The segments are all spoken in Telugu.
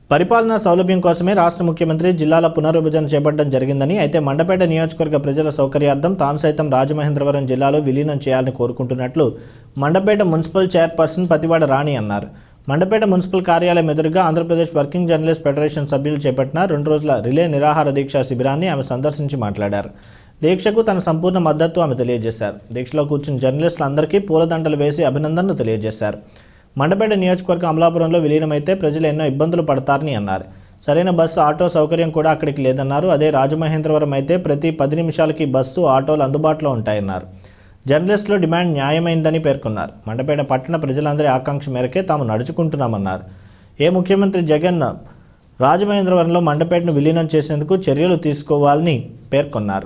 పరిపాలనా సౌలభ్యం కోసమే రాష్ట్ర ముఖ్యమంత్రి జిల్లాల పునర్విభజన చేపట్టడం జరిగిందని అయితే మండపేట నియోజకవర్గ ప్రజల సౌకర్యార్థం తాను సైతం రాజమహేంద్రవరం జిల్లాలో విలీనం చేయాలని కోరుకుంటున్నట్లు మండపేట మున్సిపల్ చైర్పర్సన్ పతివాడ రాణి అన్నారు మండపేట మున్సిపల్ కార్యాలయం ఎదురుగా ఆంధ్రప్రదేశ్ వర్కింగ్ జర్నలిస్ట్ ఫెడరేషన్ సభ్యులు చేపట్టిన రెండు రోజుల రిలే నిరాహార దీక్ష శిబిరాన్ని ఆమె సందర్శించి మాట్లాడారు దీక్షకు తన సంపూర్ణ మద్దతు ఆమె తెలియజేశారు దీక్షలో కూర్చున్న జర్నలిస్టులందరికీ పూలదండలు వేసి అభినందనలు తెలియజేశారు మండపేట నియోజకవర్గం అమలాపురంలో విలీనమైతే ప్రజలు ఎన్నో ఇబ్బందులు పడతారని అన్నారు సరైన బస్సు ఆటో సౌకర్యం కూడా అక్కడికి లేదన్నారు అదే రాజమహేంద్రవరం అయితే ప్రతి పది నిమిషాలకి బస్సు ఆటోలు అందుబాటులో ఉంటాయన్నారు జర్నలిస్టుల డిమాండ్ న్యాయమైందని పేర్కొన్నారు మండపేట పట్టణ ప్రజలందరి ఆకాంక్ష మేరకే తాము నడుచుకుంటున్నామన్నారు ఏ ముఖ్యమంత్రి జగన్ రాజమహేంద్రవరంలో మండపేటను విలీనం చేసేందుకు చర్యలు తీసుకోవాలని పేర్కొన్నారు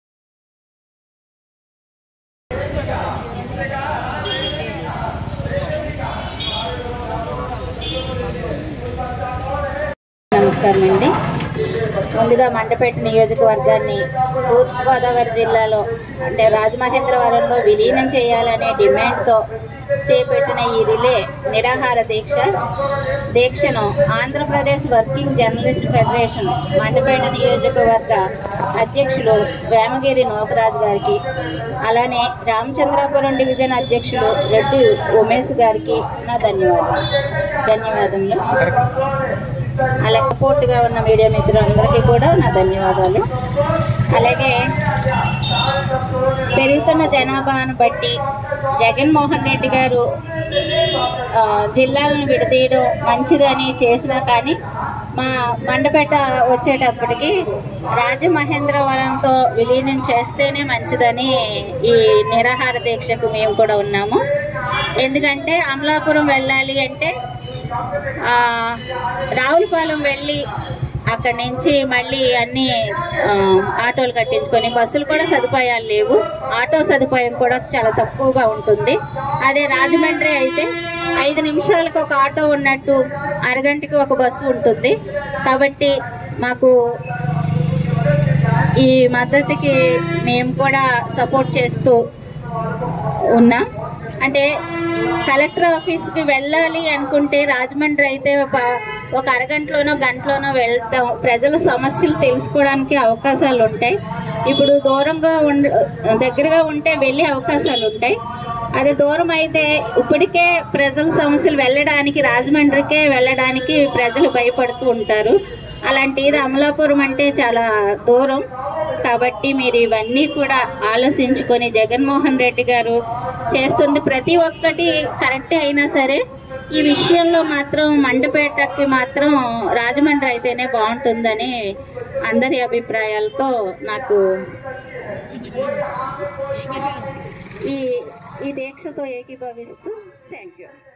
నమస్కారం అండి ముందుగా మండపేట నియోజకవర్గాన్ని తూర్పుగోదావరి జిల్లాలో అంటే రాజమహేంద్రవరంలో విలీనం చేయాలనే డిమాండ్తో చేపట్టిన ఈ రిలే నిరాహార దీక్ష దీక్షను Andhra Pradesh working journalist federation Mandapeta నియోజకవర్గ అధ్యక్షులు వేమగిరి నోకరాజు గారికి అలానే రామచంద్రాపురం డివిజన్ అధ్యక్షులు రెడ్డి ఉమేష్ గారికి నా ధన్యవాదాలు ధన్యవాదములు అలాగే సపోర్ట్గా ఉన్న మీడియా మిత్రులందరికీ కూడా నా ధన్యవాదాలు అలాగే పెరుగుతున్న జనాభాను బట్టి జగన్మోహన్ రెడ్డి గారు ఆ, జిల్లాలను విడదీయడం మంచిదని చేసినా కానీ మా మండపేట వచ్చేటప్పటికి రాజమహేంద్రవరంతో విలీనం చేస్తేనే మంచిదని ఈ నిరాహార దీక్షకు మేము కూడా ఉన్నాము ఎందుకంటే అమలాపురం వెళ్ళాలి అంటే ఆ, రావులపాలెం వెళ్ళి అక్కడి నుంచి మళ్ళీ అన్ని ఆ, ఆటోలు కట్టించుకొని బస్సులు కూడా సదుపాయాలు లేవు ఆటో సదుపాయం కూడా చాలా తక్కువగా ఉంటుంది అదే రాజమండ్రి అయితే ఐదు నిమిషాలకు ఒక ఆటో ఉన్నట్టు అరగంటకి ఒక బస్సు ఉంటుంది కాబట్టి మాకు ఈ మద్దతుకి మేము కూడా సపోర్ట్ చేస్తూ ఉన్నాం అంటే కలెక్టర్ ఆఫీస్కి వెళ్ళాలి అనుకుంటే రాజమండ్రి అయితే ఒక ఒక అరగంటలోనో గంటలోనో వెళ్తాం ప్రజల సమస్యలు తెలుసుకోవడానికి అవకాశాలు ఉంటాయి ఇప్పుడు దూరంగా ఉండ దగ్గరగా ఉంటే వెళ్ళే అవకాశాలు ఉంటాయి అదే దూరం అయితే ఇప్పటికే ప్రజల సమస్యలు వెళ్ళడానికి రాజమండ్రికే వెళ్ళడానికి ప్రజలు భయపడుతూ ఉంటారు అలాంటిది అమలాపురం అంటే చాలా దూరం కాబట్టి మీరు ఇవన్నీ కూడా ఆలోచించుకొని జగన్మోహన్ రెడ్డి గారు చేస్తుంది ప్రతి ఒక్కటి కరెక్టే అయినా సరే ఈ విషయంలో మాత్రం మండపేటకి మాత్రం రాజమండ్రి అయితేనే బాగుంటుందని అందరి అభిప్రాయాలతో నాకు ఈ ఈ దీక్షతో ఏకీభవిస్తూ థ్యాంక్ యూ